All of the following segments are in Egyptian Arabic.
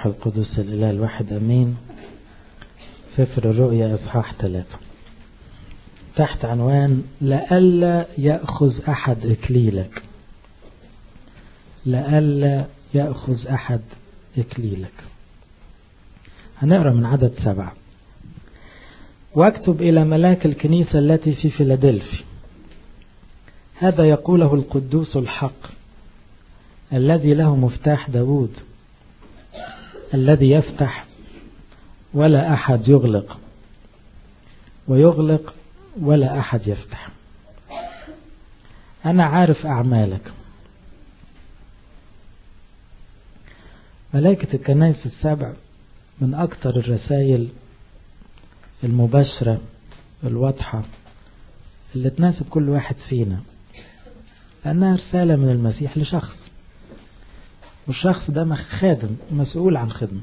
والروح القدس الإله الواحد أمين سفر الرؤيا إصحاح ثلاثة تحت عنوان لئلا يأخذ أحد إكليلك لئلا يأخذ أحد إكليلك هنقرأ من عدد سبعة واكتب إلى ملاك الكنيسة التي في فيلادلفي هذا يقوله القدوس الحق الذي له مفتاح داود الذي يفتح ولا أحد يغلق ويغلق ولا أحد يفتح أنا عارف أعمالك ملائكة الكنائس السبع من أكثر الرسائل المباشرة الواضحة اللي تناسب كل واحد فينا لأنها رسالة من المسيح لشخص والشخص ده خادم مسؤول عن خدمة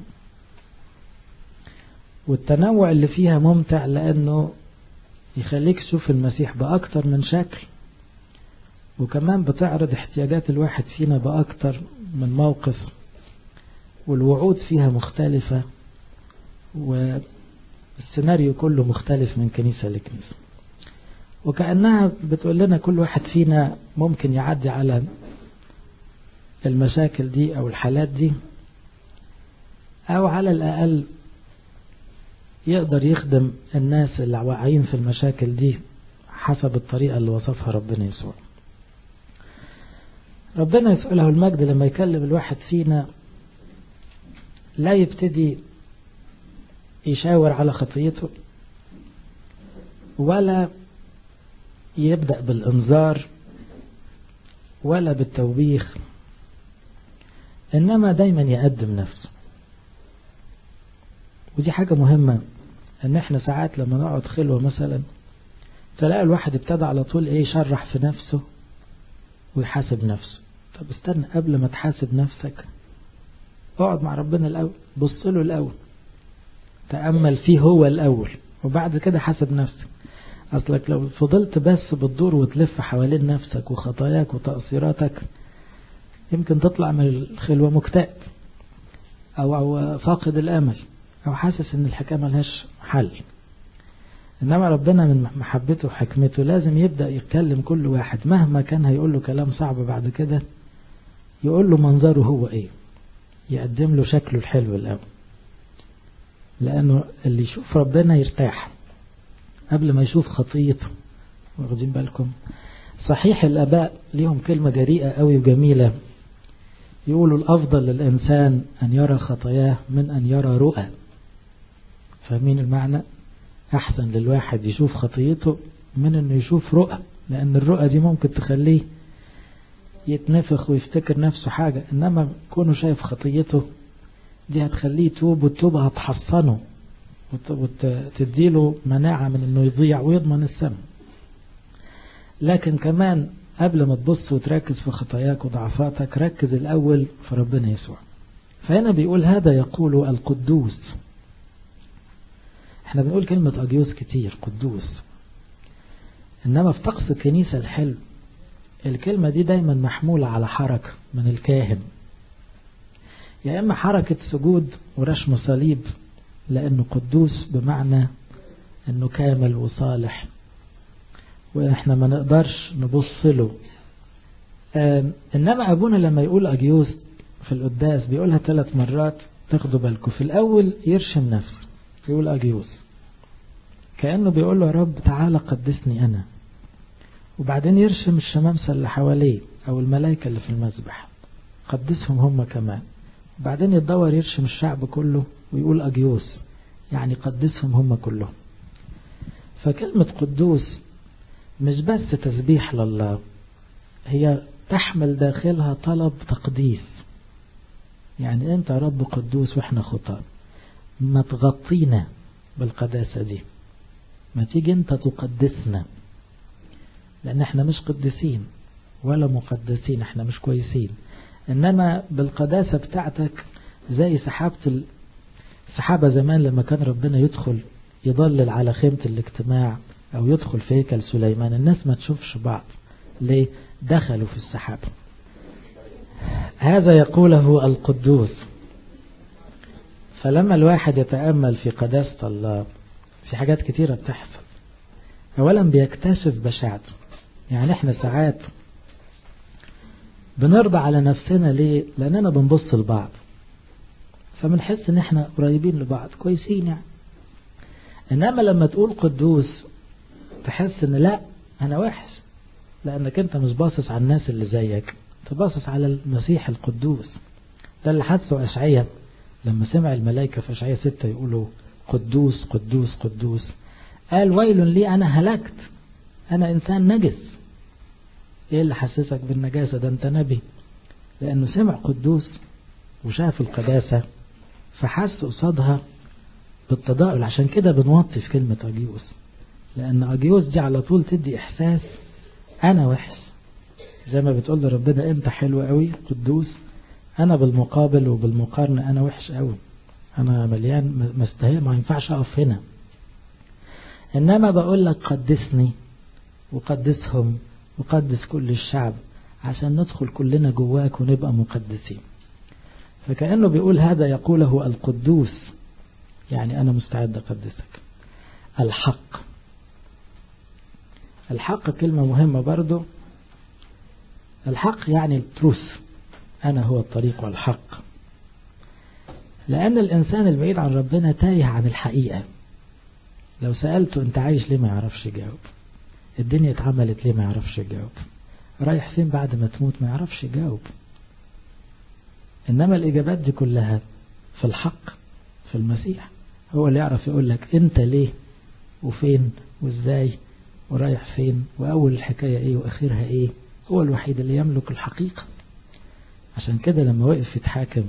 والتنوع اللي فيها ممتع لأنه يخليك تشوف المسيح بأكتر من شكل وكمان بتعرض احتياجات الواحد فينا بأكتر من موقف والوعود فيها مختلفة والسيناريو كله مختلف من كنيسة لكنيسة وكأنها بتقول لنا كل واحد فينا ممكن يعدي على المشاكل دي أو الحالات دي أو على الأقل يقدر يخدم الناس اللي واقعين في المشاكل دي حسب الطريقة اللي وصفها ربنا يسوع ربنا يسأله المجد لما يكلم الواحد فينا لا يبتدي يشاور على خطيته ولا يبدأ بالإنذار ولا بالتوبيخ إنما دايما يقدم نفسه ودي حاجة مهمة ان احنا ساعات لما نقعد خلوة مثلا تلاقي الواحد ابتدى على طول ايه يشرح في نفسه ويحاسب نفسه طب استنى قبل ما تحاسب نفسك اقعد مع ربنا الاول بص له الاول تأمل فيه هو الاول وبعد كده حاسب نفسك اصلك لو فضلت بس بتدور وتلف حوالين نفسك وخطاياك وتقصيراتك يمكن تطلع من الخلوة مكتئب او, أو فاقد الامل او حاسس ان الحكاية ملهاش حل انما ربنا من محبته وحكمته لازم يبدأ يتكلم كل واحد مهما كان هيقول له كلام صعب بعد كده يقول له منظره هو ايه يقدم له شكله الحلو الاول لانه اللي يشوف ربنا يرتاح قبل ما يشوف خطيته واخدين بالكم صحيح الاباء ليهم كلمة جريئة قوي وجميلة يقولوا الافضل للانسان ان يرى خطاياه من ان يرى رؤى فاهمين المعنى احسن للواحد يشوف خطيته من انه يشوف رؤى لان الرؤى دي ممكن تخليه يتنفخ ويفتكر نفسه حاجة انما كونه شايف خطيته دي هتخليه يتوب والتوبة هتحصنه وتديله مناعة من انه يضيع ويضمن السم لكن كمان قبل ما تبص وتركز في خطاياك وضعفاتك ركز الاول في ربنا يسوع فهنا بيقول هذا يقول القدوس احنا بنقول كلمة أجيوس كتير قدوس إنما في طقس الكنيسة الحلو الكلمة دي دايما محمولة على حركة من الكاهن يا إما حركة سجود ورشم صليب لأنه قدوس بمعنى أنه كامل وصالح وإحنا ما نقدرش نبص له إنما أبونا لما يقول أجيوس في القداس بيقولها ثلاث مرات تاخدوا بالكم في الأول يرشم نفسه يقول أجيوس كأنه بيقول له يا رب تعالى قدسني أنا وبعدين يرشم الشمامسة اللي حواليه أو الملائكة اللي في المسبح قدسهم هم كمان وبعدين يتدور يرشم الشعب كله ويقول أجيوس يعني قدسهم هم كلهم فكلمة قدوس مش بس تسبيح لله هي تحمل داخلها طلب تقديس يعني انت رب قدوس واحنا خطاب ما تغطينا بالقداسة دي ما تيجي انت تقدسنا لان احنا مش قدسين ولا مقدسين احنا مش كويسين انما بالقداسة بتاعتك زي سحابة السحابة زمان لما كان ربنا يدخل يضلل على خيمة الاجتماع او يدخل في هيكل سليمان الناس ما تشوفش بعض ليه دخلوا في السحابة هذا يقوله القدوس فلما الواحد يتأمل في قداسة الله في حاجات كتيرة بتحصل أولا بيكتشف بشاعته يعني احنا ساعات بنرضى على نفسنا ليه لأننا بنبص لبعض فبنحس ان احنا قريبين لبعض كويسين يعني انما لما تقول قدوس تحس ان لا انا وحش لانك انت مش باصص على الناس اللي زيك انت باصص على المسيح القدوس ده اللي حدثه اشعية لما سمع الملائكة في اشعية ستة يقولوا قدوس قدوس قدوس قال ويل لي انا هلكت انا انسان نجس ايه اللي حسسك بالنجاسة ده انت نبي لانه سمع قدوس وشاف القداسة فحس قصادها بالتضاؤل عشان كده بنوطي في كلمة أجيوس لأن أجيوس دي على طول تدي إحساس أنا وحش زي ما بتقول لربنا أنت حلو قوي قدوس أنا بالمقابل وبالمقارنة أنا وحش قوي أنا مليان مستهي ما ينفعش أقف هنا إنما بقول لك قدسني وقدسهم وقدس كل الشعب عشان ندخل كلنا جواك ونبقى مقدسين فكأنه بيقول هذا يقوله القدوس يعني أنا مستعد أقدسك الحق الحق كلمة مهمة برضو الحق يعني التروث أنا هو الطريق والحق لأن الإنسان البعيد عن ربنا تايه عن الحقيقة لو سألته أنت عايش ليه ما يعرفش يجاوب الدنيا اتعملت ليه ما يعرفش يجاوب رايح فين بعد ما تموت ما يعرفش يجاوب إنما الإجابات دي كلها في الحق في المسيح هو اللي يعرف يقول لك أنت ليه وفين وإزاي ورايح فين وأول الحكاية إيه وأخيرها إيه هو الوحيد اللي يملك الحقيقة عشان كده لما وقف يتحاكم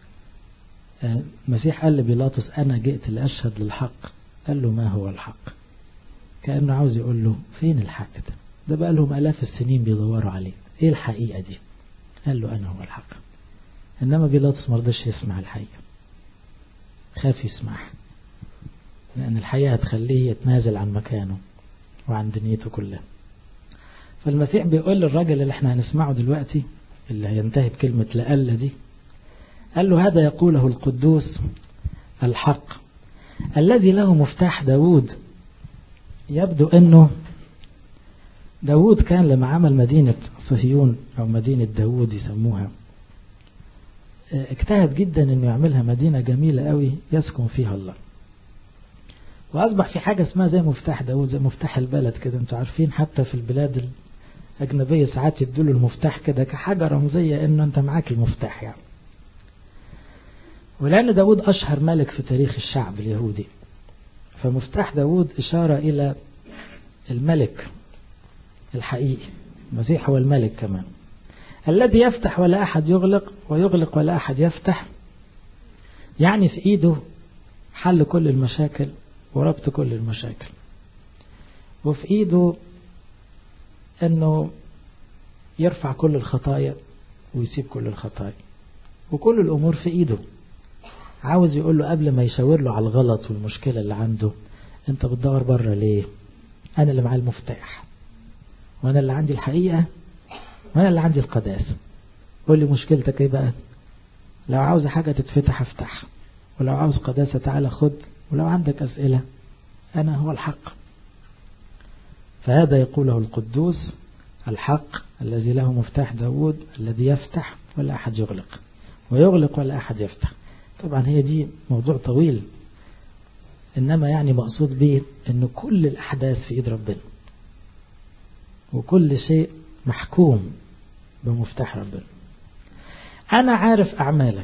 المسيح قال لبيلاطس أنا جئت لأشهد للحق قال له ما هو الحق كأنه عاوز يقول له فين الحق ده ده بقى لهم ألاف السنين بيدوروا عليه إيه الحقيقة دي قال له أنا هو الحق إنما بيلاطس مرضاش يسمع الحقيقة خاف يسمعها لأن الحقيقة هتخليه يتنازل عن مكانه وعن دنيته كلها فالمسيح بيقول للراجل اللي احنا هنسمعه دلوقتي اللي هينتهي بكلمة لألا دي قال له هذا يقوله القدوس الحق الذي له مفتاح داود يبدو انه داود كان لما عمل مدينة صهيون او مدينة داود يسموها اجتهد جدا انه يعملها مدينة جميلة قوي يسكن فيها الله واصبح في حاجة اسمها زي مفتاح داود زي مفتاح البلد كده انتوا عارفين حتى في البلاد الاجنبية ساعات يدوا المفتاح كده كحاجة رمزية انه انت معاك المفتاح يعني ولأن داود أشهر ملك في تاريخ الشعب اليهودي فمفتاح داود إشارة إلى الملك الحقيقي المسيح هو الملك كمان الذي يفتح ولا أحد يغلق ويغلق ولا أحد يفتح يعني في إيده حل كل المشاكل وربط كل المشاكل وفي إيده أنه يرفع كل الخطايا ويسيب كل الخطايا وكل الأمور في إيده عاوز يقول له قبل ما يشاور له على الغلط والمشكلة اللي عنده انت بتدور بره ليه انا اللي معاه المفتاح وانا اللي عندي الحقيقة وانا اللي عندي القداسة قول لي مشكلتك ايه بقى لو عاوز حاجة تتفتح افتح ولو عاوز قداسة تعالى خد ولو عندك اسئلة انا هو الحق فهذا يقوله القدوس الحق الذي له مفتاح داود الذي يفتح ولا احد يغلق ويغلق ولا احد يفتح طبعا هي دي موضوع طويل إنما يعني مقصود به أن كل الأحداث في إيد ربنا وكل شيء محكوم بمفتاح ربنا أنا عارف أعمالك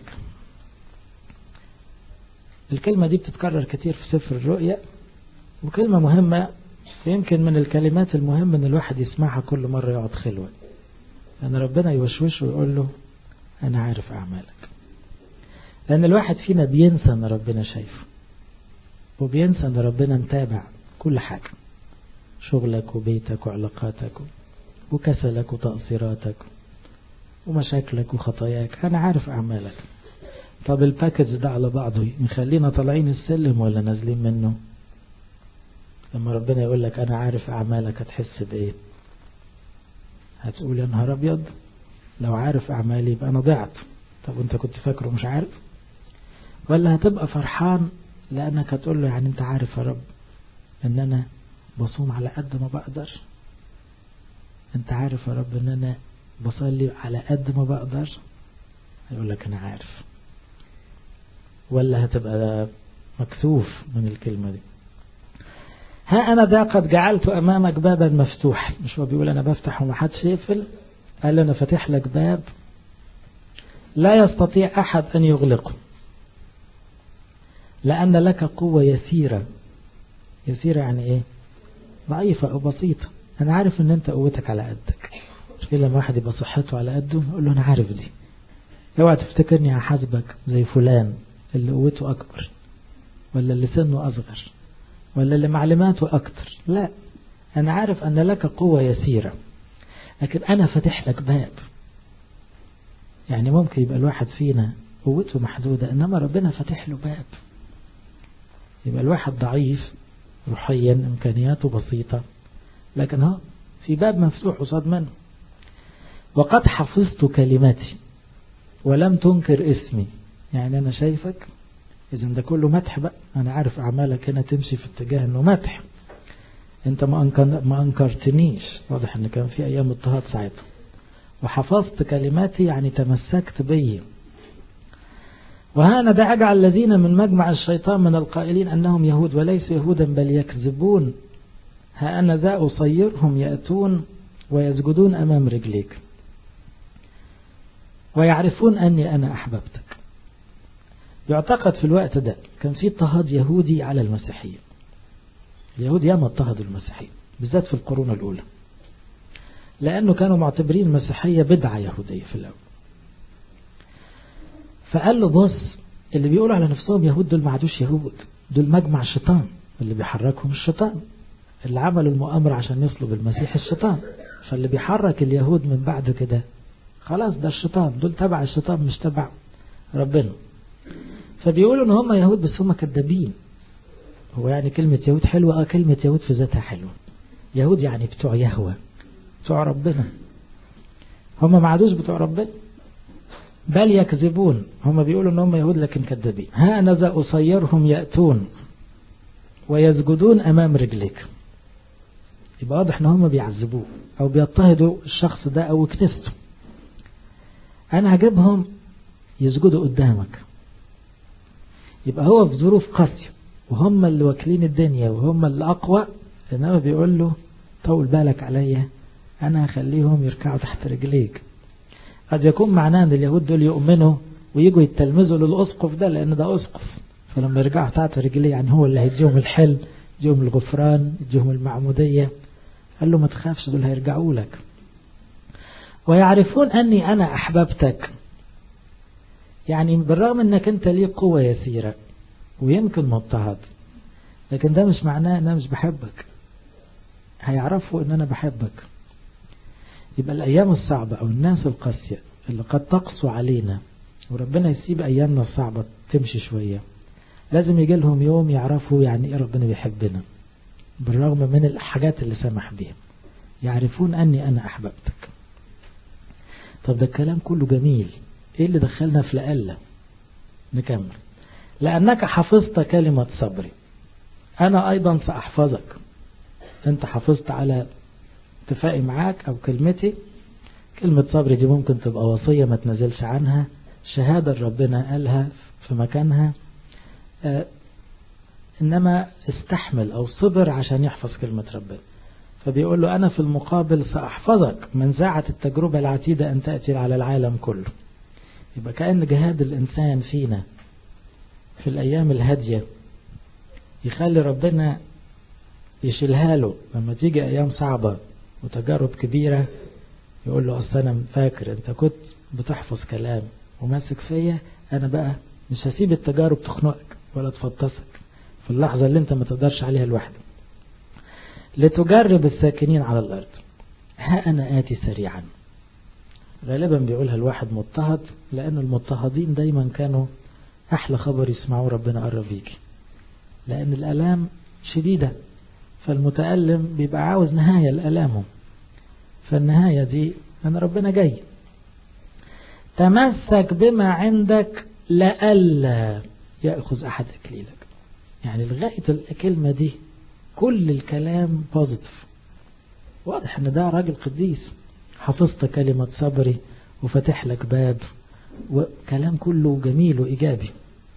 الكلمة دي بتتكرر كتير في سفر الرؤيا وكلمة مهمة يمكن من الكلمات المهمة أن الواحد يسمعها كل مرة يقعد خلوة لأن ربنا يوشوشه ويقول له أنا عارف أعمالك لأن الواحد فينا بينسى أن ربنا شايفه وبينسى أن ربنا متابع كل حاجة شغلك وبيتك وعلاقاتك وكسلك وتقصيراتك ومشاكلك وخطاياك أنا عارف أعمالك طب الباكج ده على بعضه نخلينا طالعين السلم ولا نازلين منه لما ربنا يقول لك أنا عارف أعمالك هتحس بإيه هتقول يا نهار أبيض لو عارف أعمالي يبقى أنا ضعت طب وانت كنت فاكره مش عارف ولا هتبقى فرحان لأنك هتقول له يعني أنت عارف يا رب أن أنا بصوم على قد ما بقدر أنت عارف يا رب أن أنا بصلي على قد ما بقدر هيقول لك أنا عارف ولا هتبقى مكسوف من الكلمة دي ها أنا ذا قد جعلت أمامك بابا مفتوح مش هو بيقول أنا بفتح ومحدش يقفل قال أنا فاتح لك باب لا يستطيع أحد أن يغلقه لأن لك قوة يسيرة يسيرة يعني إيه ضعيفة أو بسيطة أنا عارف أن أنت قوتك على قدك مش كده لما واحد يبقى صحته على قده يقول له أنا عارف دي اوعى تفتكرني هحاسبك زي فلان اللي قوته أكبر ولا اللي سنه أصغر ولا اللي معلوماته أكتر لا أنا عارف أن لك قوة يسيرة لكن أنا فاتح لك باب يعني ممكن يبقى الواحد فينا قوته محدودة إنما ربنا فاتح له باب يبقى الواحد ضعيف روحيا إمكانياته بسيطة لكن ها في باب مفتوح قصاد منه وقد حفظت كلماتي ولم تنكر اسمي يعني أنا شايفك إذا ده كله مدح بقى أنا عارف أعمالك هنا تمشي في اتجاه أنه مدح أنت ما, أنكر ما أنكرتنيش واضح أن كان في أيام اضطهاد ساعتها وحفظت كلماتي يعني تمسكت بي وهانا ده أجعل الذين من مجمع الشيطان من القائلين أنهم يهود وليس يهودا بل يكذبون ها أنا ذا أصيرهم يأتون ويسجدون أمام رجليك ويعرفون أني أنا أحببتك يعتقد في الوقت ده كان في اضطهاد يهودي على المسيحية اليهود ياما اضطهدوا المسيحية بالذات في القرون الأولى لأنه كانوا معتبرين المسيحية بدعة يهودية في الأول فقال له بص اللي بيقولوا على نفسهم يهود دول ما عادوش يهود دول مجمع الشيطان اللي بيحركهم الشيطان اللي عملوا المؤامرة عشان يصلوا بالمسيح الشيطان فاللي بيحرك اليهود من بعد كده خلاص ده الشيطان دول تبع الشيطان مش تبع ربنا فبيقولوا ان هم يهود بس هم كذابين هو يعني كلمة يهود حلوة اه كلمة يهود في ذاتها حلوة يهود يعني بتوع يهوى بتوع ربنا هم ما عادوش بتوع ربنا بل يكذبون هم بيقولوا ان هم يهود لكن كذابين ها انا ذا اصيرهم يأتون ويسجدون امام رجليك يبقى واضح ان هم بيعذبوه او بيضطهدوا الشخص ده او كنيسته انا هجيبهم يسجدوا قدامك يبقى هو في ظروف قاسية وهم اللي واكلين الدنيا وهم اللي أقوى إنما بيقول له طول بالك عليا أنا هخليهم يركعوا تحت رجليك قد يكون معناه أن اليهود دول يؤمنوا ويجوا يتلمذوا للأسقف ده لأن ده أسقف فلما يرجعوا تحت رجليه يعني هو اللي هيديهم الحلم يديهم الغفران يديهم المعمودية قال له ما تخافش دول هيرجعوا لك ويعرفون أني أنا أحببتك يعني بالرغم أنك أنت ليك قوة يسيرة ويمكن مضطهد لكن ده مش معناه أن أنا مش بحبك هيعرفوا أن أنا بحبك يبقى الأيام الصعبة أو الناس القاسية اللي قد تقسو علينا وربنا يسيب أيامنا الصعبة تمشي شوية لازم يجي لهم يوم يعرفوا يعني إيه ربنا بيحبنا بالرغم من الحاجات اللي سمح بيها يعرفون أني أنا أحببتك طب ده الكلام كله جميل إيه اللي دخلنا في لألا نكمل لأنك حفظت كلمة صبري أنا أيضا سأحفظك أنت حفظت على اتفاقي معاك أو كلمتي كلمة صبري دي ممكن تبقى وصية ما تنزلش عنها شهادة ربنا قالها في مكانها آه إنما استحمل أو صبر عشان يحفظ كلمة ربنا فبيقول له أنا في المقابل سأحفظك من ساعة التجربة العتيدة أن تأتي على العالم كله يبقى كأن جهاد الإنسان فينا في الأيام الهادية يخلي ربنا يشيلها له لما تيجي أيام صعبة وتجارب كبيرة يقول له أصل أنا فاكر أنت كنت بتحفظ كلام وماسك فيا أنا بقى مش هسيب التجارب تخنقك ولا تفطسك في اللحظة اللي أنت ما تقدرش عليها لوحدك لتجرب الساكنين على الأرض ها أنا آتي سريعا غالبا بيقولها الواحد مضطهد لأن المضطهدين دايما كانوا أحلى خبر يسمعوه ربنا قرب يجي لأن الألام شديدة فالمتألم بيبقى عاوز نهاية لألامه فالنهاية دي أن ربنا جاي تمسك بما عندك لألا يأخذ أحد إكليلك يعني لغاية الكلمة دي كل الكلام بوزيتيف واضح ان ده راجل قديس حفظت كلمة صبري وفتح لك باب وكلام كله جميل وإيجابي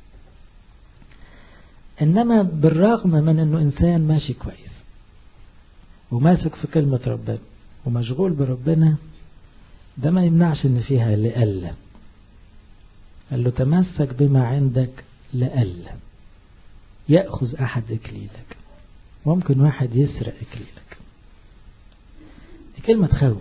إنما بالرغم من أنه إنسان ماشي كويس وماسك في كلمة ربنا ومشغول بربنا ده ما يمنعش ان فيها لألا قال له تمسك بما عندك لألا يأخذ أحد إكليلك ممكن واحد يسرق إكليلك دي كلمة تخوف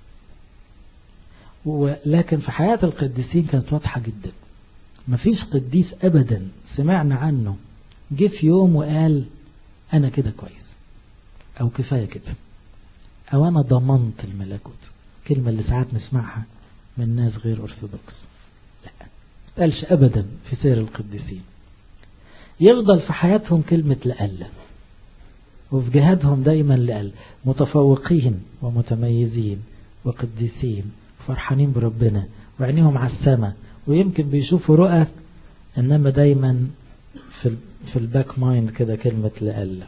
ولكن في حياة القديسين كانت واضحة جدا مفيش قديس أبدا سمعنا عنه جه في يوم وقال أنا كده كويس أو كفاية كده أو أنا ضمنت الملكوت كلمة اللي ساعات نسمعها من ناس غير أرثوذكس لا قالش أبدا في سير القديسين يفضل في حياتهم كلمة لألا وفي جهادهم دايما لألا متفوقين ومتميزين وقديسين فرحانين بربنا وعينيهم على السماء ويمكن بيشوفوا رؤى إنما دايما في في الباك مايند كده كلمة لألا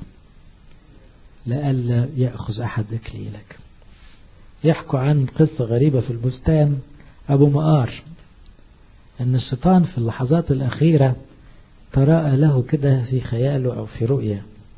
لألا يأخذ أحد إكليلك يحكوا عن قصة غريبة في البستان أبو مقار أن الشيطان في اللحظات الأخيرة تراءى له كده في خياله أو في رؤية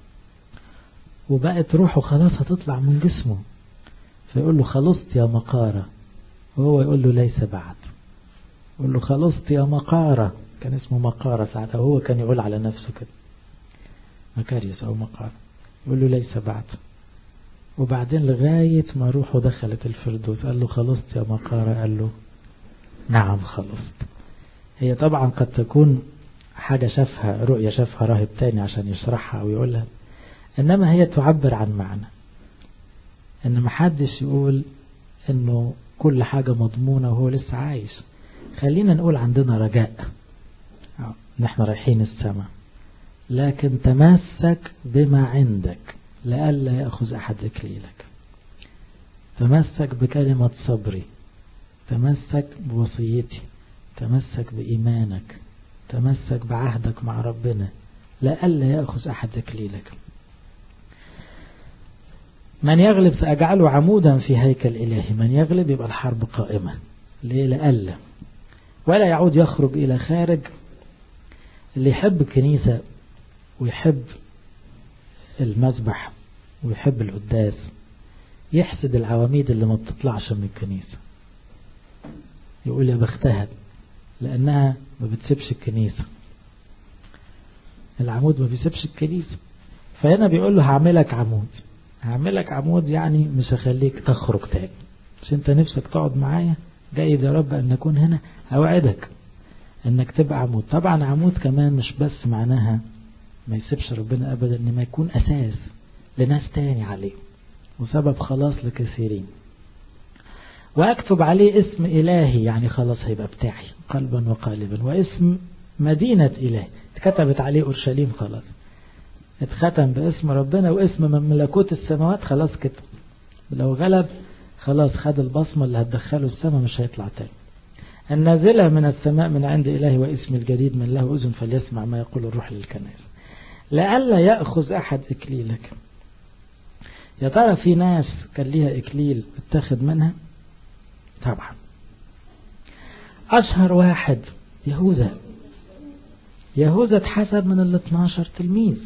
وبقت روحه خلاص هتطلع من جسمه فيقول له خلصت يا مقارة وهو يقول له ليس بعد يقول له خلصت يا مقارة كان اسمه مقارة ساعتها وهو كان يقول على نفسه كده مكاريوس أو مقارة يقول له ليس بعد وبعدين لغاية ما روحه دخلت الفردوس قال له خلصت يا مقارة قال له نعم خلصت هي طبعا قد تكون حاجة شافها رؤية شافها راهب تاني عشان يشرحها أو يقولها إنما هي تعبر عن معنى إن محدش يقول إنه كل حاجة مضمونة وهو لسه عايش خلينا نقول عندنا رجاء نحن رايحين السماء لكن تمسك بما عندك لئلا يأخذ أحد إكليلك تمسك بكلمة صبري تمسك بوصيتي تمسك بإيمانك تمسك بعهدك مع ربنا لئلا يأخذ أحد إكليلك من يغلب سأجعله عمودا في هيكل إلهي من يغلب يبقى الحرب قائمة ليه لألا ولا يعود يخرج إلى خارج اللي يحب الكنيسة ويحب المذبح ويحب القداس يحسد العواميد اللي ما بتطلعش من الكنيسة يقول يا بختها لأنها ما بتسيبش الكنيسة العمود ما بيسيبش الكنيسة فهنا بيقول له هعملك عمود هعملك عمود يعني مش هخليك تخرج تاني مش انت نفسك تقعد معايا جايد يا رب ان نكون هنا اوعدك انك تبقى عمود طبعا عمود كمان مش بس معناها ما يسيبش ربنا ابدا ان ما يكون اساس لناس تاني عليه وسبب خلاص لكثيرين واكتب عليه اسم الهي يعني خلاص هيبقى بتاعي قلبا وقالبا واسم مدينة الهي اتكتبت عليه اورشليم خلاص اتختم باسم ربنا واسم من ملكوت السماوات خلاص كده لو غلب خلاص خد البصمة اللي هتدخله السماء مش هيطلع تاني النازلة من السماء من عند إلهي واسم الجديد من له أذن فليسمع ما يقول الروح للكنائس لئلا يأخذ أحد إكليلك يا ترى في ناس كان ليها إكليل اتخذ منها طبعا أشهر واحد يهوذا يهوذا اتحسب من ال 12 تلميذ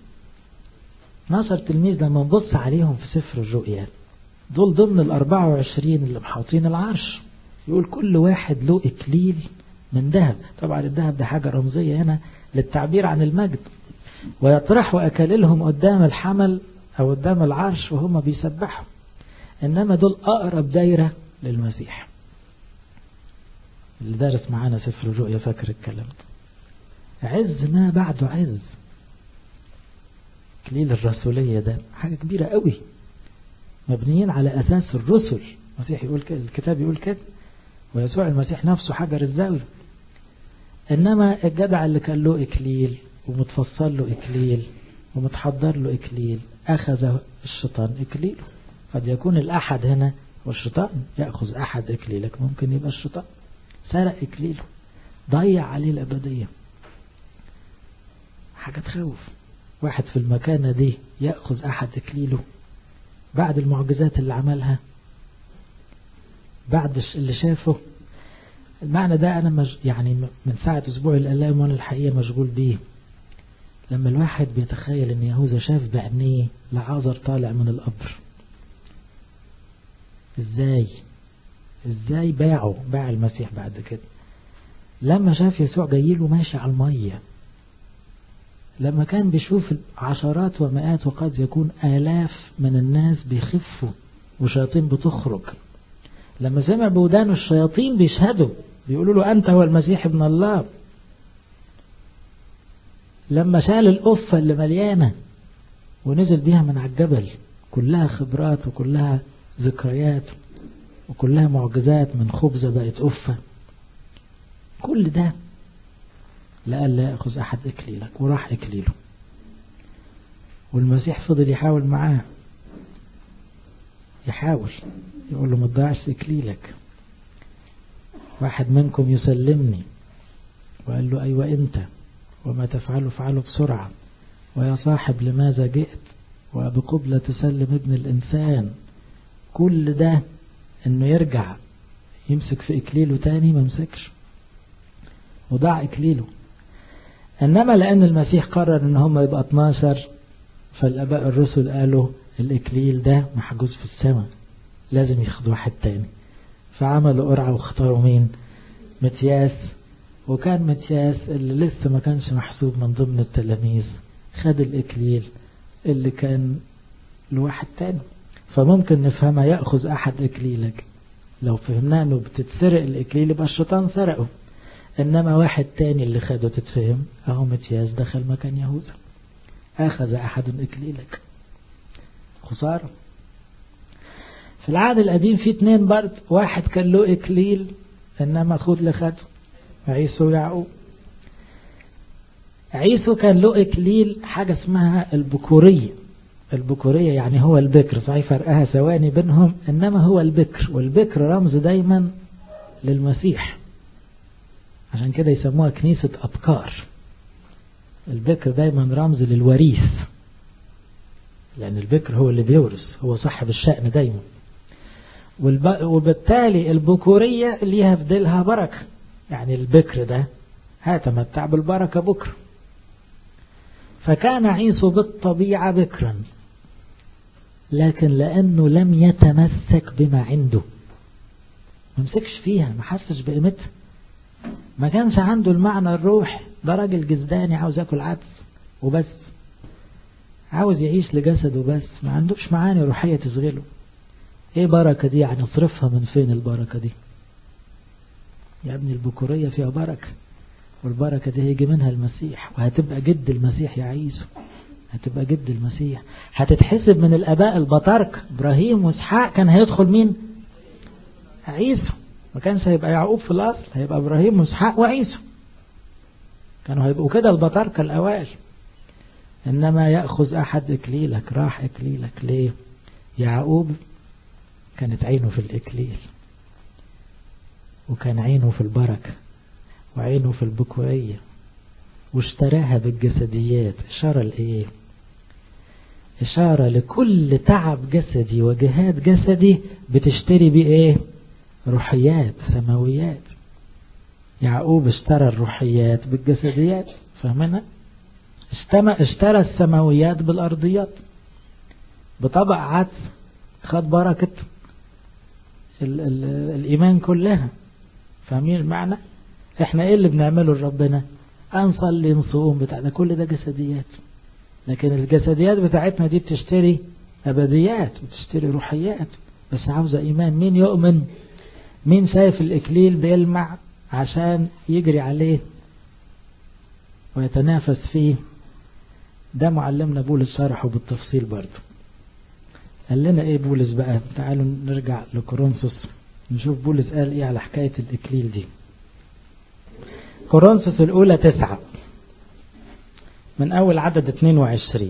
12 تلميذ لما نبص عليهم في سفر الرؤيا دول ضمن ال 24 اللي محاوطين العرش يقول كل واحد له إكليل من ذهب طبعا الذهب ده حاجة رمزية هنا للتعبير عن المجد ويطرحوا أكاليلهم قدام الحمل أو قدام العرش وهم بيسبحوا إنما دول أقرب دايرة للمسيح اللي دارس معانا سفر الرؤيا فاكر الكلام ده عز ما بعده عز إكليل الرسولية ده حاجة كبيرة قوي مبنيين على أساس الرسل المسيح يقول كده الكتاب يقول كده ويسوع المسيح نفسه حجر الزاوية إنما الجدع اللي كان له إكليل ومتفصل له إكليل ومتحضر له إكليل أخذ الشيطان إكليله قد يكون الأحد هنا والشيطان يأخذ أحد إكليلك ممكن يبقى الشيطان سرق إكليله ضيع عليه الأبدية حاجة تخوف واحد في المكانة دي يأخذ أحد إكليله بعد المعجزات اللي عملها بعد اللي شافه المعنى ده أنا مج... يعني من ساعة أسبوع الألام وأنا الحقيقة مشغول بيه لما الواحد بيتخيل أن يهوذا شاف بعينيه لعازر طالع من القبر إزاي إزاي باعه باع المسيح بعد كده لما شاف يسوع جايله ماشي على المية لما كان بيشوف عشرات ومئات وقد يكون آلاف من الناس بيخفوا وشياطين بتخرج لما سمع بودانه الشياطين بيشهدوا بيقولوا له أنت هو المسيح ابن الله لما شال القفة اللي مليانة ونزل بيها من على الجبل كلها خبرات وكلها ذكريات وكلها معجزات من خبزة بقت قفة كل ده لألا يأخذ أحد إكليلك وراح إكليله والمسيح فضل يحاول معاه يحاول يقول له ما تضيعش إكليلك واحد منكم يسلمني وقال له أيوة أنت وما تفعله فعله بسرعة ويا صاحب لماذا جئت وبقبلة تسلم ابن الإنسان كل ده انه يرجع يمسك في إكليله تاني ما مسكش وضاع إكليله إنما لأن المسيح قرر إن هم يبقى 12 فالآباء الرسل قالوا الإكليل ده محجوز في السماء لازم ياخد واحد تاني فعملوا قرعة واختاروا مين متياس وكان متياس اللي لسه ما كانش محسوب من ضمن التلاميذ خد الإكليل اللي كان لواحد تاني فممكن نفهمها يأخذ أحد إكليلك لو فهمنا أنه بتتسرق الإكليل يبقى الشيطان سرقه إنما واحد تاني اللي خده تتفهم أهو متياس دخل مكان يهوذا أخذ أحد إكليلك خسارة في العهد القديم في اتنين برد واحد كان له إكليل إنما خد لخده عيسو ويعقوب عيسو كان له إكليل حاجة اسمها البكورية البكورية يعني هو البكر صحيح فرقها ثواني بينهم إنما هو البكر والبكر رمز دايما للمسيح عشان كده يسموها كنيسة أبكار البكر دايما رمز للوريث لأن البكر هو اللي بيورث هو صاحب الشأن دايما وبالتالي البكورية ليها في ديلها بركة يعني البكر ده هتمتع بالبركة بكر فكان عيسو بالطبيعة بكرا لكن لأنه لم يتمسك بما عنده ما مسكش فيها ما حسش بقيمتها ما كانش عنده المعنى الروحي ده راجل جزداني عاوز ياكل عدس وبس عاوز يعيش لجسده بس ما عندوش معاني روحية تشغله ايه بركة دي يعني اصرفها من فين البركة دي يا ابني البكورية فيها بركة والبركة دي هيجي منها المسيح وهتبقى جد المسيح يا عيسو هتبقى جد المسيح هتتحسب من الاباء البطارك ابراهيم واسحاق كان هيدخل مين عيسو ما كانش هيبقى يعقوب في الاصل هيبقى ابراهيم واسحاق وعيسو كانوا هيبقوا كده البطاركة الاوائل انما يأخذ احد اكليلك راح اكليلك ليه يعقوب كانت عينه في الاكليل وكان عينه في البركة وعينه في البكورية واشتراها بالجسديات إشارة لإيه إشارة لكل تعب جسدي وجهاد جسدي بتشتري بإيه روحيات سماويات يعقوب اشترى الروحيات بالجسديات فهمنا اشترى السماويات بالأرضيات بطبع عدس خد بركة ال ال الإيمان كلها فاهمين المعنى احنا ايه اللي بنعمله لربنا انصلي نصوم بتاع ده كل ده جسديات لكن الجسديات بتاعتنا دي بتشتري ابديات وتشتري روحيات بس عاوزة ايمان مين يؤمن مين شايف الاكليل بيلمع عشان يجري عليه ويتنافس فيه ده معلمنا بولس شرحه بالتفصيل برضه قال لنا ايه بولس بقى تعالوا نرجع لكورنثوس نشوف بولس قال ايه على حكاية الاكليل دي كورنثوس الاولى تسعة من اول عدد 22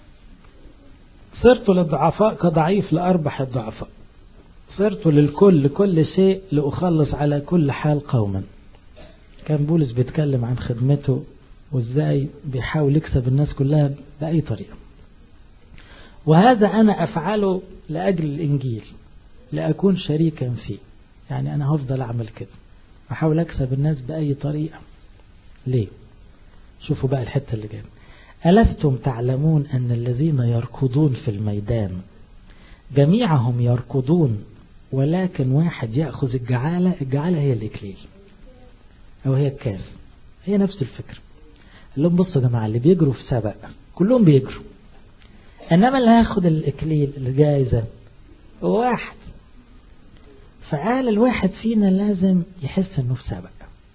صرت للضعفاء كضعيف لاربح الضعفاء صرت للكل كل شيء لأخلص على كل حال قوما كان بولس بيتكلم عن خدمته وازاي بيحاول يكسب الناس كلها بأي طريقة وهذا أنا أفعله لأجل الإنجيل لأكون شريكا فيه يعني أنا هفضل أعمل كده أحاول أكسب الناس بأي طريقة ليه شوفوا بقى الحتة اللي جايه ألستم تعلمون أن الذين يركضون في الميدان جميعهم يركضون ولكن واحد يأخذ الجعالة الجعالة هي الإكليل أو هي الكاس هي نفس الفكرة قال لهم بصوا يا جماعة اللي بيجروا في سبق كلهم بيجروا إنما اللي هياخد الإكليل الجائزة هو واحد فقال الواحد فينا لازم يحس إنه في سبق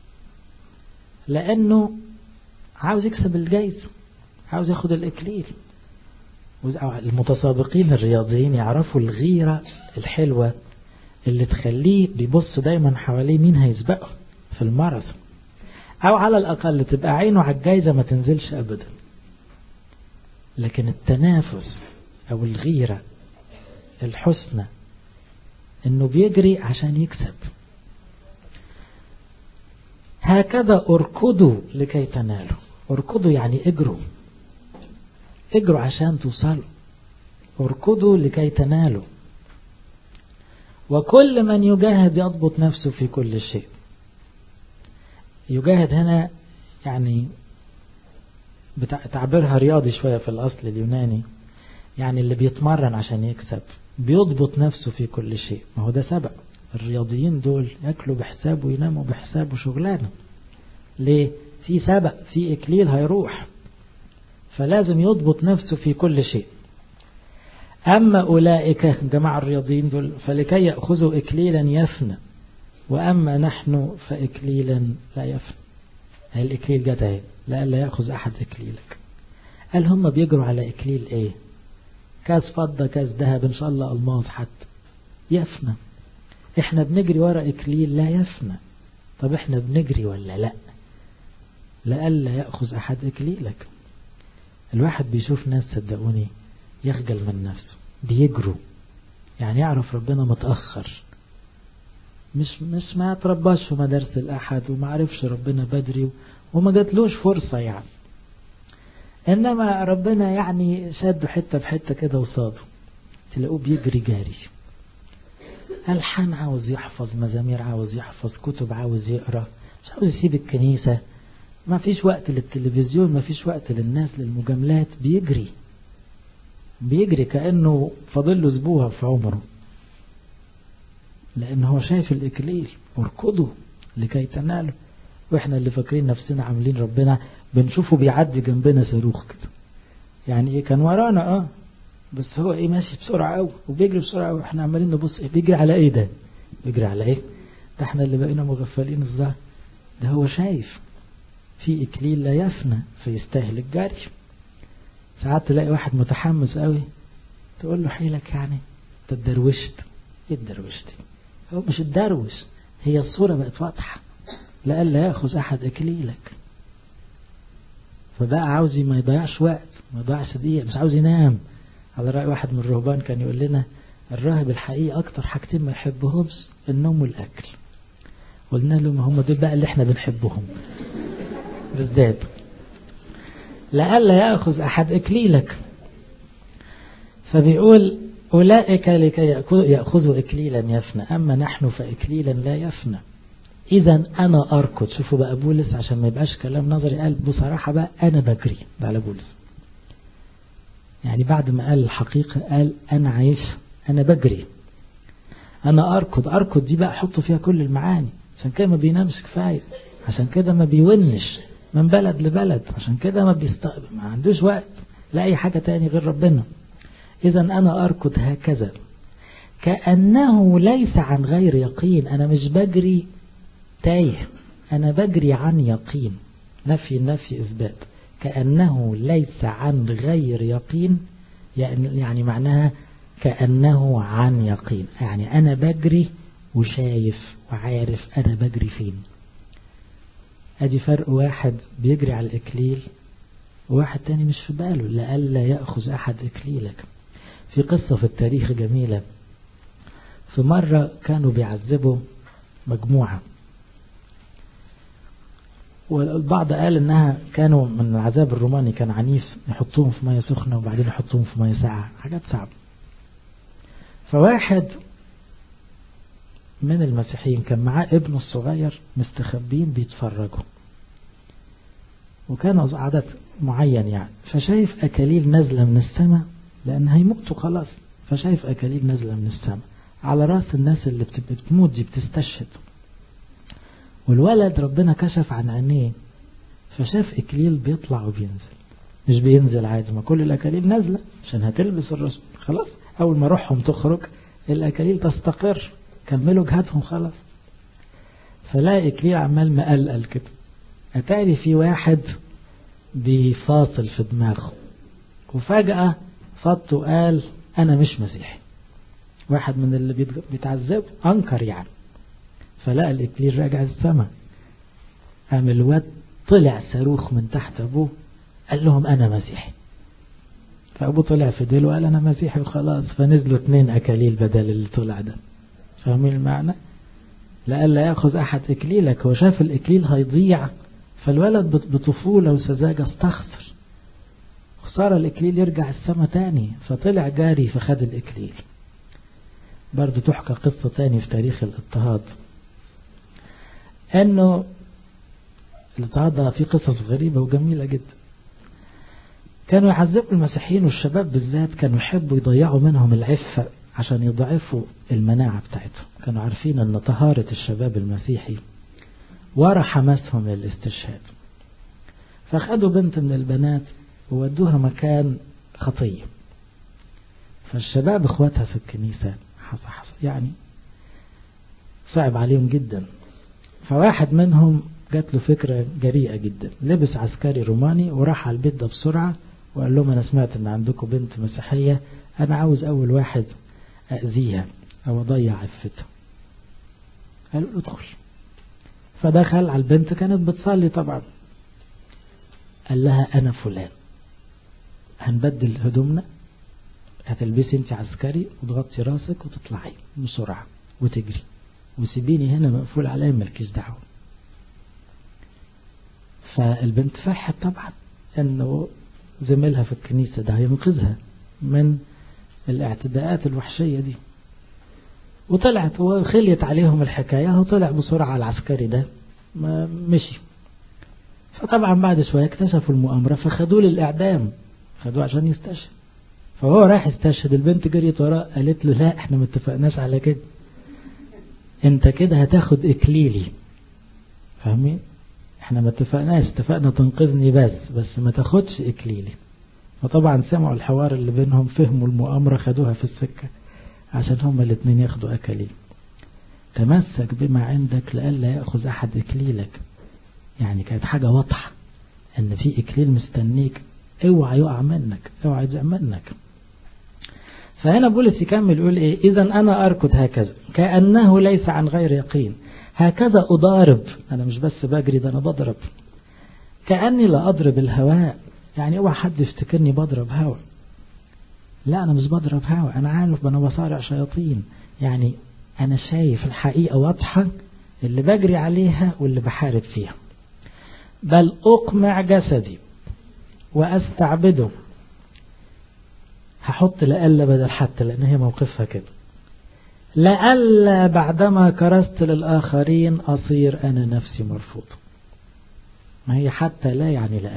لأنه عاوز يكسب الجائزة عاوز ياخد الإكليل المتسابقين الرياضيين يعرفوا الغيرة الحلوة اللي تخليه بيبص دايما حواليه مين هيسبقه في الماراثون أو على الأقل تبقى عينه على الجايزة ما تنزلش أبدا لكن التنافس أو الغيرة الحسنى إنه بيجري عشان يكسب هكذا اركضوا لكي تنالوا اركضوا يعني اجروا اجروا عشان توصلوا اركضوا لكي تنالوا وكل من يجاهد يضبط نفسه في كل شيء يجاهد هنا يعني تعبيرها رياضي شوية في الأصل اليوناني يعني اللي بيتمرن عشان يكسب بيضبط نفسه في كل شيء ما هو ده سبق الرياضيين دول ياكلوا بحساب ويناموا بحساب وشغلانة ليه في سبق في إكليل هيروح فلازم يضبط نفسه في كل شيء أما أولئك جماعة الرياضيين دول فلكي يأخذوا إكليلا يفنى وأما نحن فإكليلا لا يفنى هي الإكليل جت اهي لألا يأخذ أحد إكليلك قال هم بيجروا على إكليل إيه كاس فضة كاس ذهب إن شاء الله ألماظ حتى يفنى إحنا بنجري ورا إكليل لا يفنى طب إحنا بنجري ولا لا لألا يأخذ أحد إكليلك الواحد بيشوف ناس صدقوني يخجل من نفسه بيجروا يعني يعرف ربنا متأخر مش مش ما ترباش في مدارس الأحد وما عرفش ربنا بدري وما جاتلوش فرصة يعني إنما ربنا يعني شاده حتة بحتة كده وصاده تلاقوه بيجري جاري ألحان عاوز يحفظ مزامير عاوز يحفظ كتب عاوز يقرأ مش عاوز يسيب الكنيسة ما فيش وقت للتلفزيون ما فيش وقت للناس للمجاملات بيجري بيجري كأنه فاضل له اسبوع في عمره لأن هو شايف الإكليل اركضوا لكي تنالوا واحنا اللي فاكرين نفسنا عاملين ربنا بنشوفه بيعدي جنبنا صاروخ كده يعني ايه كان ورانا اه بس هو ايه ماشي بسرعة قوي وبيجري بسرعة قوي احنا عمالين نبص ايه بيجري على ايه ده بيجري على ايه ده احنا اللي بقينا مغفلين الظهر ده هو شايف في إكليل لا يفنى فيستاهل الجري ساعات تلاقي واحد متحمس قوي تقول له حيلك يعني انت اتدروشت ايه اتدروشت هو مش اتدروش هي الصورة بقت واضحة لألا يأخذ أحد إكليلك فبقى عاوز ما يضيعش وقت ما يضيعش دقيقة مش عاوز ينام على رأي واحد من الرهبان كان يقول لنا الراهب الحقيقي أكتر حاجتين ما يحبهمش النوم والأكل قلنا له ما هم دول بقى اللي احنا بنحبهم بالذات لألا يأخذ أحد إكليلك فبيقول أولئك لكي يأخذوا إكليلا يفنى أما نحن فإكليلا لا يفنى إذا أنا أركض شوفوا بقى بولس عشان ما يبقاش كلام نظري قال بصراحة بقى أنا بجري ده على بولس يعني بعد ما قال الحقيقة قال أنا عايش أنا بجري أنا أركض أركض دي بقى حطوا فيها كل المعاني عشان كده ما بينامش كفاية عشان كده ما بيونش من بلد لبلد عشان كده ما بيستقبل ما عندوش وقت لأي حاجة تاني غير ربنا إذا أنا أركض هكذا كأنه ليس عن غير يقين أنا مش بجري تايه أنا بجري عن يقين نفي نفي إثبات كأنه ليس عن غير يقين يعني, يعني معناها كأنه عن يقين يعني أنا بجري وشايف وعارف أنا بجري فين ادي فرق واحد بيجري على الإكليل وواحد تاني مش في باله لألا يأخذ أحد إكليلك في قصة في التاريخ جميلة في مرة كانوا بيعذبوا مجموعة والبعض قال انها كانوا من العذاب الروماني كان عنيف يحطوهم في ميه سخنة وبعدين يحطوهم في ميه ساقعة حاجات صعبة فواحد من المسيحيين كان معاه ابنه الصغير مستخبين بيتفرجوا وكان عدد معين يعني فشايف أكاليل نازلة من السماء لأن هيموتوا خلاص فشايف أكاليل نازلة من السماء على رأس الناس اللي بتموت دي بتستشهد والولد ربنا كشف عن عينيه فشاف إكليل بيطلع وبينزل مش بينزل عادي ما كل الأكاليل نازلة عشان هتلبس الرسول خلاص أول ما روحهم تخرج الأكاليل تستقر كملوا جهادهم خلاص فلاقي إكليل عمال مقلقل كده أتاري في واحد بيفاصل في دماغه وفجأة فط وقال أنا مش مسيحي واحد من اللي بيتعذب أنكر يعني فلقى الإكليل راجع السماء قام الواد طلع صاروخ من تحت أبوه قال لهم أنا مسيحي فأبوه طلع في ديله وقال أنا مسيحي وخلاص فنزلوا اتنين أكاليل بدل اللي طلع ده فاهمين المعنى لألا يأخذ أحد إكليلك هو شاف الإكليل هيضيع فالولد بطفولة وسذاجة استخسر خسارة الإكليل يرجع السما تاني فطلع جاري فخد الإكليل برضو تحكى قصة تاني في تاريخ الاضطهاد انه الاضطهاد ده فيه قصص غريبة وجميلة جدا كانوا يعذبوا المسيحيين والشباب بالذات كانوا يحبوا يضيعوا منهم العفة عشان يضعفوا المناعة بتاعتهم كانوا عارفين ان طهارة الشباب المسيحي ورا حماسهم للاستشهاد فخدوا بنت من البنات وودوها مكان خطية فالشباب اخواتها في الكنيسة حصل حصل يعني صعب عليهم جدا فواحد منهم جات له فكرة جريئة جدا لبس عسكري روماني وراح على البيت ده بسرعة وقال لهم أنا سمعت أن عندكم بنت مسيحية أنا عاوز أول واحد أذيها أو أضيع عفتها قالوا له ادخل فدخل على البنت كانت بتصلي طبعا قال لها أنا فلان هنبدل هدومنا هتلبسي انت عسكري وتغطي راسك وتطلعي بسرعة وتجري وسيبيني هنا مقفول عليا مالكيش دعوة فالبنت فرحت طبعا انه زميلها في الكنيسة ده هينقذها من الاعتداءات الوحشية دي وطلعت وخليت عليهم الحكاية وطلع بسرعة على العسكري ده ما مشي فطبعا بعد شوية اكتشفوا المؤامرة فخدوه للإعدام خدوه عشان يستشهد فهو راح يستشهد البنت جريت وراه قالت له لا احنا ما اتفقناش على كده انت كده هتاخد اكليلي فاهمين احنا ما اتفقناش اتفقنا تنقذني بس بس ما تاخدش اكليلي وطبعا سمعوا الحوار اللي بينهم فهموا المؤامرة خدوها في السكة عشان هما الاثنين ياخدوا اكاليل تمسك بما عندك لألا يأخذ أحد إكليلك يعني كانت حاجة واضحة ان في إكليل مستنيك اوعى يقع منك اوعى يضيع منك فهنا بولس يكمل يقول ايه اذا انا اركض هكذا كأنه ليس عن غير يقين هكذا اضارب انا مش بس بجري ده انا بضرب كأني لا اضرب الهواء يعني اوعى حد يفتكرني بضرب هواء لا انا مش بضرب هواء انا عارف انا بصارع شياطين يعني انا شايف الحقيقة واضحة اللي بجري عليها واللي بحارب فيها بل اقمع جسدي واستعبده هحط لألا بدل حتى لأن هي موقفها كده لألا بعدما كرست للآخرين أصير أنا نفسي مرفوض ما هي حتى لا يعني لألا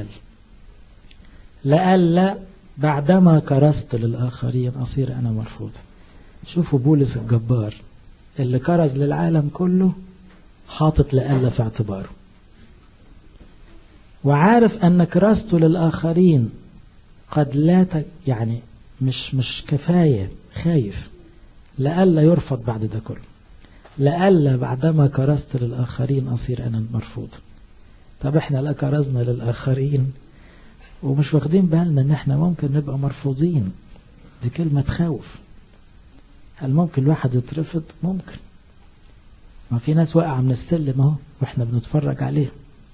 لألا بعدما كرست للآخرين أصير أنا مرفوض شوفوا بولس الجبار اللي كرز للعالم كله حاطط لألا في اعتباره وعارف أن كراسته للآخرين قد لا ت... يعني مش مش كفاية خايف لألا يرفض بعد ده كله لألا بعدما كرست للآخرين أصير أنا مرفوض طب احنا لا كرزنا للآخرين ومش واخدين بالنا ان احنا ممكن نبقى مرفوضين دي كلمة تخوف هل ممكن الواحد يترفض ممكن ما في ناس واقعة من السلم اهو واحنا بنتفرج عليهم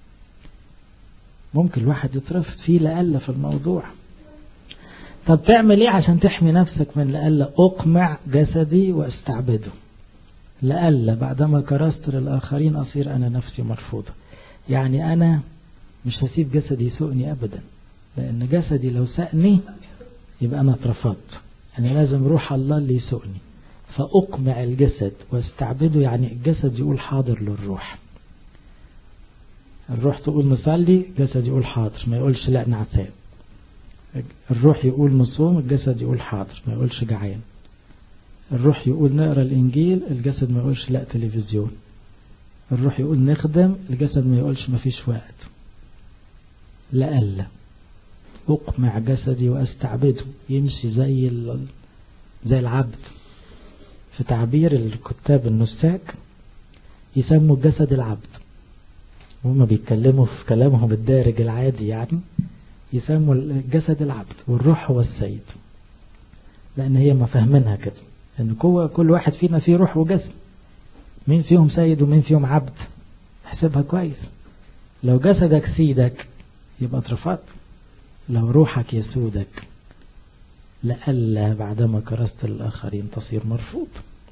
ممكن الواحد يترفض فيه لألا في الموضوع طب تعمل ايه عشان تحمي نفسك من لألا اقمع جسدي واستعبده لألا بعدما كرست للآخرين أصير أنا نفسي مرفوضة يعني أنا مش هسيب جسدي يسوقني أبدا لأن جسدي لو سأني يبقى أنا اترفضت أنا لازم روح الله اللي يسوقني فأقمع الجسد واستعبده يعني الجسد يقول حاضر للروح الروح تقول نصلي الجسد يقول حاضر ما يقولش لا نعتاب الروح يقول نصوم الجسد يقول حاضر ما يقولش جعان الروح يقول نقرا الانجيل الجسد ما يقولش لا تلفزيون الروح يقول نخدم الجسد ما يقولش ما فيش وقت لألا أقمع جسدي وأستعبده يمشي زي زي العبد في تعبير الكتاب النساك يسموا الجسد العبد وهم بيتكلموا في كلامهم الدارج العادي يعني يسموا الجسد العبد والروح هو السيد لأن هي ما فاهمينها كده ان كل واحد فينا فيه روح وجسد مين فيهم سيد ومين فيهم عبد احسبها كويس لو جسدك سيدك يبقى اترفضت لو روحك يسودك لألا بعدما كرست الآخرين تصير مرفوض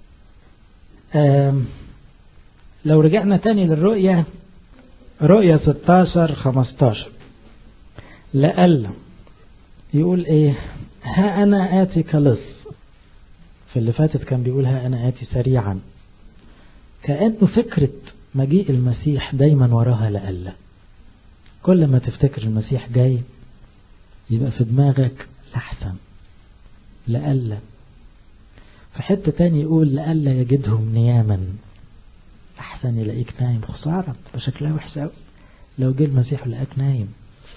لو رجعنا تاني للرؤية رؤية 16 15 لألا يقول ايه ها أنا آتي كلص في اللي فاتت كان بيقول ها أنا آتي سريعا كأنه فكرة مجيء المسيح دايما وراها لألا كل ما تفتكر المسيح جاي يبقى في دماغك لحسن لألا في حتة تاني يقول لألا يجدهم نياما أحسن يلاقيك نايم خسارة تبقى شكلها وحش قوي لو جه المسيح ولقاك نايم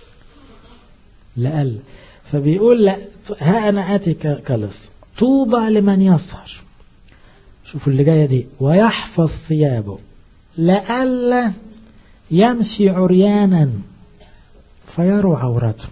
لألا فبيقول لا ها أنا آتي كلص طوبى لمن يسهر شوفوا اللي جاية دي ويحفظ ثيابه لألا يمشي عريانا فيروا عورته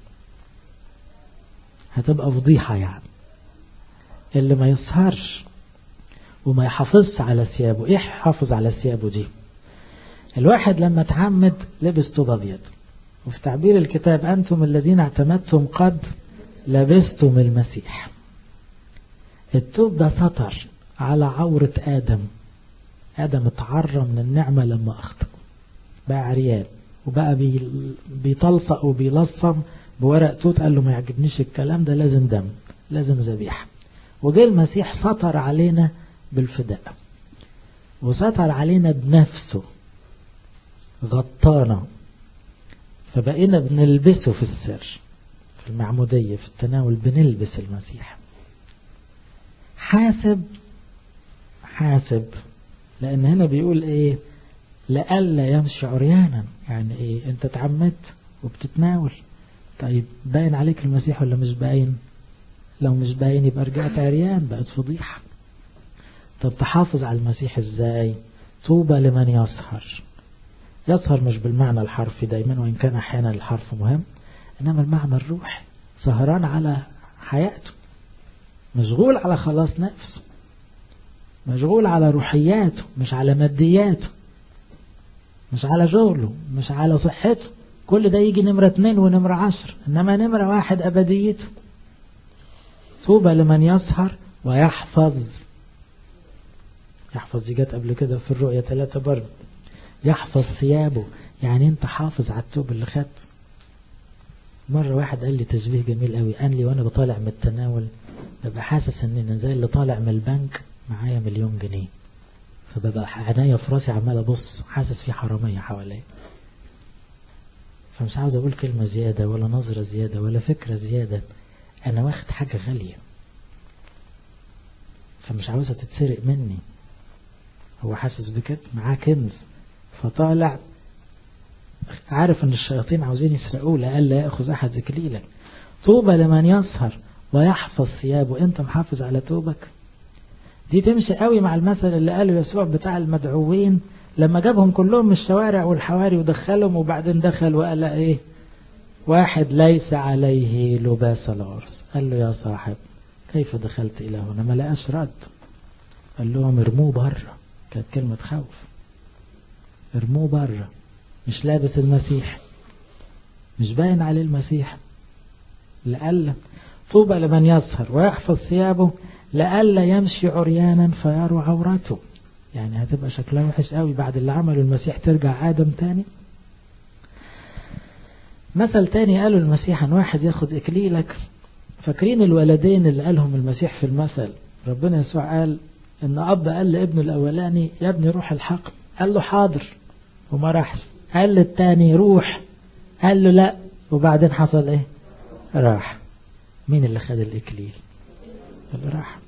هتبقى فضيحة يعني اللي ما يسهرش وما يحافظش على ثيابه ايه يحافظ على ثيابه دي الواحد لما تعمد لبس طوب ابيض وفي تعبير الكتاب انتم الذين اعتمدتم قد لبستم المسيح التوب ده سطر على عورة آدم آدم اتعرى من النعمة لما أخطأ بقى عريان وبقى بيطلصق وبيلصم بورق توت قال له ما يعجبنيش الكلام ده لازم دم لازم ذبيحة وجه المسيح سطر علينا بالفداء وسطر علينا بنفسه غطانا فبقينا بنلبسه في السر في المعمودية في التناول بنلبس المسيح حاسب حاسب لأن هنا بيقول إيه لألا يمشي عريانا يعني إيه أنت تعمدت وبتتناول طيب باين عليك المسيح ولا مش باين لو مش باين يبقى رجعت عريان بقت فضيحة طب تحافظ على المسيح ازاي طوبى لمن يسهر يسهر مش بالمعنى الحرفي دايما وإن كان أحيانا الحرف مهم إنما المعنى الروحي سهران على حياته مشغول على خلاص نفسه مشغول على روحياته مش على مادياته مش على شغله مش على صحته كل ده يجي نمرة اتنين ونمرة عشر إنما نمرة واحد أبديته طوبى لمن يسهر ويحفظ يحفظ دي جت قبل كده في الرؤية ثلاثة برضه يحفظ ثيابه يعني انت حافظ على التوب اللي خدته مرة واحد قال لي تشبيه جميل قوي قال لي وانا بطالع من التناول ببقى حاسس ان زي اللي طالع من البنك معايا مليون جنيه فببقى عينيا في راسي عمال ابص حاسس في حرامية حواليا فمش عاوز اقول كلمة زيادة ولا نظرة زيادة ولا فكرة زيادة انا واخد حاجة غالية فمش عاوزها تتسرق مني هو حاسس بكده معاه كنز فطالع عارف ان الشياطين عاوزين يسرقوه لألا يأخذ احد اكليلك طوبى لمن يسهر ويحفظ ثيابه انت محافظ على توبك دي تمشي قوي مع المثل اللي قاله يسوع بتاع المدعوين لما جابهم كلهم من الشوارع والحواري ودخلهم وبعدين دخل وقال ايه واحد ليس عليه لباس العرس قال له يا صاحب كيف دخلت الى هنا ما لقاش رد قال لهم ارموه بره كانت كلمة خوف ارموه بره مش لابس المسيح مش باين عليه المسيح لألا طوبى لمن يسهر ويحفظ ثيابه لألا يمشي عريانا فيروا عورته يعني هتبقى شكلها وحش قوي بعد اللي عمله المسيح ترجع آدم تاني مثل تاني قالوا المسيح ان واحد ياخد اكليلك فاكرين الولدين اللي قالهم المسيح في المثل ربنا يسوع قال ان اب قال لابنه الاولاني يا ابني روح الحق قال له حاضر وما راحش قال للتاني روح قال له لا وبعدين حصل ايه راح مين اللي خد الاكليل اللي راح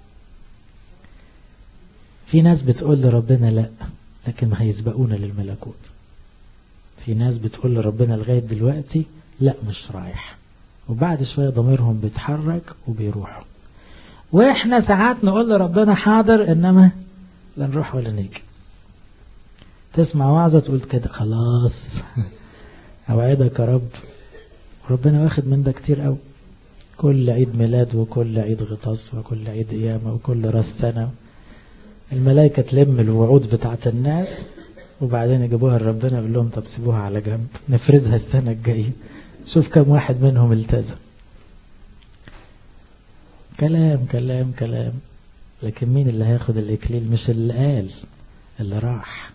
في ناس بتقول لربنا لا لكن هيسبقونا للملكوت في ناس بتقول لربنا لغاية دلوقتي لا مش رايح وبعد شوية ضميرهم بيتحرك وبيروحوا واحنا ساعات نقول لربنا حاضر انما لا نروح ولا نيجي تسمع وعظة تقول كده خلاص اوعدك يا رب ربنا واخد من ده كتير قوي كل عيد ميلاد وكل عيد غطاس وكل عيد قيامة وكل راس سنة الملائكة تلم الوعود بتاعت الناس وبعدين يجيبوها لربنا يقول لهم طب سيبوها على جنب نفرزها السنة الجاية شوف كم واحد منهم التزم كلام كلام كلام لكن مين اللي هياخد الإكليل مش اللي قال اللي راح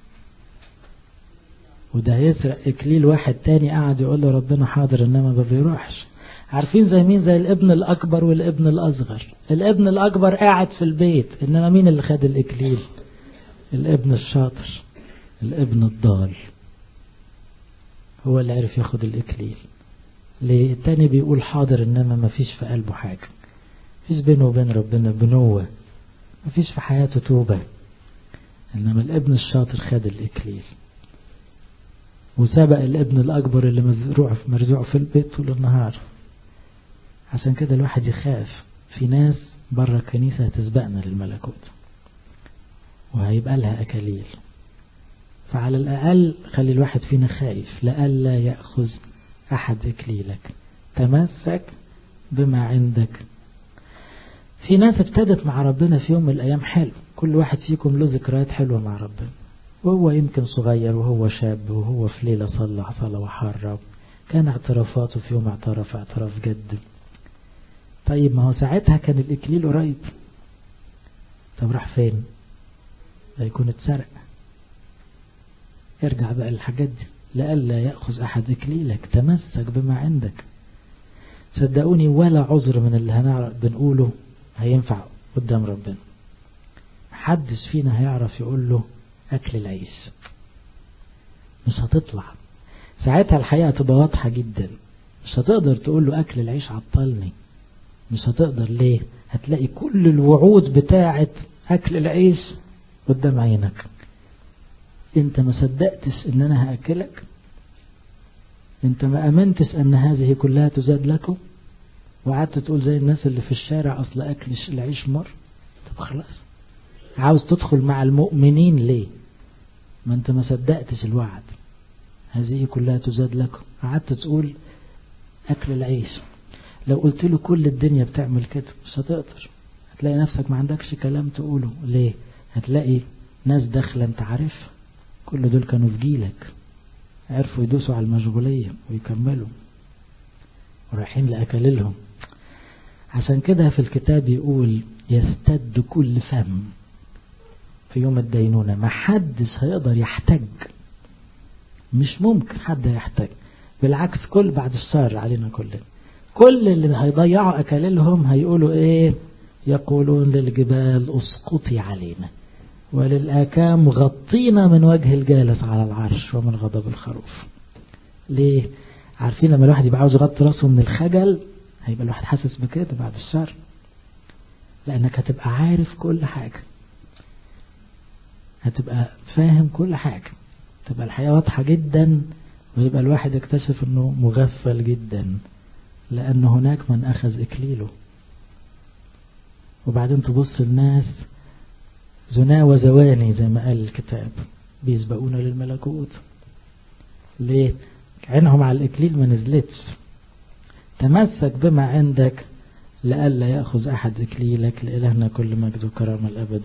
وده هيسرق إكليل واحد تاني قاعد يقول له ربنا حاضر إنما ما بيروحش عارفين زي مين زي الابن الأكبر والابن الأصغر الابن الأكبر قاعد في البيت إنما مين اللي خد الإكليل الابن الشاطر الابن الضال هو اللي عرف ياخد الإكليل ليه التاني بيقول حاضر إنما ما فيش في قلبه حاجة فيش بينه وبين ربنا بنوة ما فيش في حياته توبة إنما الابن الشاطر خد الإكليل وسبق الابن الأكبر اللي مزروع مرزوع في البيت طول النهار عشان كده الواحد يخاف في ناس بره الكنيسة هتسبقنا للملكوت وهيبقى لها أكاليل فعلى الأقل خلي الواحد فينا خايف لألا يأخذ أحد إكليلك تمسك بما عندك في ناس ابتدت مع ربنا في يوم من الأيام حلو كل واحد فيكم له ذكريات حلوة مع ربنا وهو يمكن صغير وهو شاب وهو في ليلة صلى صلى وحرب كان اعترافاته في يوم اعترف اعتراف جد طيب ما هو ساعتها كان الإكليل قريب طب راح فين لا يكون اتسرق ارجع بقى للحاجات دي لألا يأخذ أحد إكليلك تمسك بما عندك صدقوني ولا عذر من اللي هنعرف بنقوله هينفع قدام ربنا محدش فينا هيعرف يقول له أكل العيش مش هتطلع ساعتها الحقيقة تبقى واضحة جدا مش هتقدر تقول له أكل العيش عطلني مش هتقدر ليه هتلاقي كل الوعود بتاعة أكل العيش قدام عينك انت ما صدقتش ان انا هاكلك انت ما امنتش ان هذه كلها تزاد لكم وقعدت تقول زي الناس اللي في الشارع اصل اكل العيش مر طب خلاص عاوز تدخل مع المؤمنين ليه ما انت ما صدقتش الوعد هذه كلها تزاد لكم قعدت تقول اكل العيش لو قلت له كل الدنيا بتعمل كده مش هتقدر هتلاقي نفسك ما عندكش كلام تقوله ليه هتلاقي ناس داخله انت عارفها كل دول كانوا في جيلك عرفوا يدوسوا على المشغولية ويكملوا ورايحين لأكللهم عشان كده في الكتاب يقول يستد كل فم في يوم الدينونة ما حدش هيقدر يحتج مش ممكن حد يحتج بالعكس كل بعد الشر علينا كلنا كل اللي هيضيعوا أكللهم هيقولوا ايه يقولون للجبال اسقطي علينا وللآكام غطينا من وجه الجالس على العرش ومن غضب الخروف ليه عارفين لما الواحد يبقى عاوز يغطي راسه من الخجل هيبقى الواحد حاسس بكده بعد الشر لأنك هتبقى عارف كل حاجة هتبقى فاهم كل حاجة تبقى الحياة واضحة جدا ويبقى الواحد يكتشف انه مغفل جدا لأن هناك من أخذ إكليله وبعدين تبص الناس زنا وزواني زي ما قال الكتاب بيسبقون للملكوت ليه عينهم على الإكليل ما نزلتش تمسك بما عندك لألا يأخذ أحد إكليلك لإلهنا كل مجد وكرامة الأبد